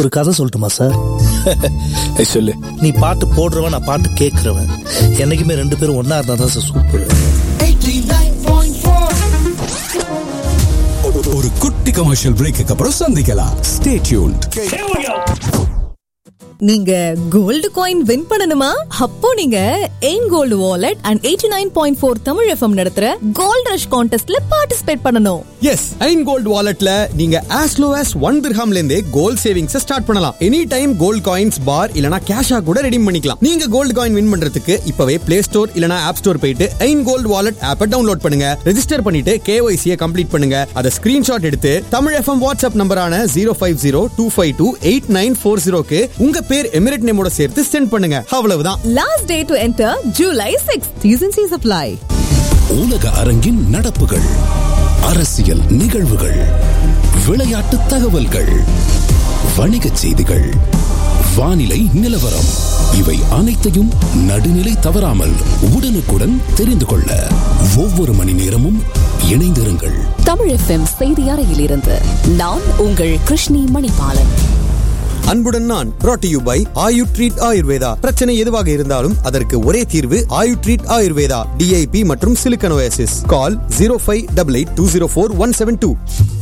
ஒரு கதை சொல்லட்டுமா சார் ஏய், சொல்லு நீ பாட்டு போடுறவன் நான் பாட்டு கேட்கறவன் என்னைக்குமே ரெண்டு பேரும் ஒன்னா இருந்தா தான் சார் சூப்பர் ஒரு குட்டி கமர்ஷியல் பிரேக்கு அப்புறம் சந்திக்கலாம் ஸ்டே டியூன்ட் நீங்க கோல்டு காயின் வின் பண்ணணுமா அப்போ நீங்க Ain gold wallet and eighty nine point four Tamil FM நடத்துற கோல்ட் ரஷ் கான்டெஸ்ட்ல பார்ட்டிசிபேட் பண்ணணும் எஸ் ஐன் கோல்ட் வாலெட்ல நீங்க as low as ஒன் திர்ஹாம்ல இருந்தே கோல்ட் சேவிங்ஸ் ஸ்டார்ட் பண்ணலாம் any time gold coins bar இல்லனா கேஷா கூட ரெடீம் பண்ணிக்கலாம் நீங்க கோல்ட் காயின் வின் பண்றதுக்கு இப்பவே பிளே ஸ்டோர் இல்லனா ஆப் ஸ்டோர் போயிட்டு ஐன் கோல்ட் வாலெட் ஆப்பை டவுன்லோட் பண்ணுங்க ரெஜிஸ்டர் பண்ணிட்டு கேஒய்சியை கம்ப்ளீட் பண்ணுங்க அதை ஸ்கிரீன்ஷாட் எடுத்து தமிழ் எஃப்எம் வாட்ஸ்அப் நம்பரான zero five zero two five two eight nine four ஜீரோக்கு உங்க பேர் எமிரேட் நேமோட சேர்த்து சென்ட் பண்ணுங்க அவ்வளவுதான் last day to enter July six டிசன்சி சப்ளை உலக அரங்கின் நடப்புகள் அரசியல் நிகழ்வுகள் விளையாட்டு தகவல்கள் வணிகச் செய்திகள் வானிலை நிலவரம் இவை அனைத்தையும் நடுநிலை தவறாமல் உடனுக்குடன் தெரிந்து கொள்ள ஒவ்வொரு மணி நேரமும் இணைந்திருங்கள் தமிழ் எஃப்எம் செய்தி அறையிலிருந்து நான் உங்கள் கிருஷ்ணி மணிபாலன் அன்புடன் நான் brought to you by Ayu treat Ayurveda பிரச்சனை எதுவாக இருந்தாலும் அதற்கு ஒரே தீர்வு ஆயு ட்ரீட் ஆயுர்வேதா டிஐபி மற்றும் silicosis call zero five double eight two zero four one seven two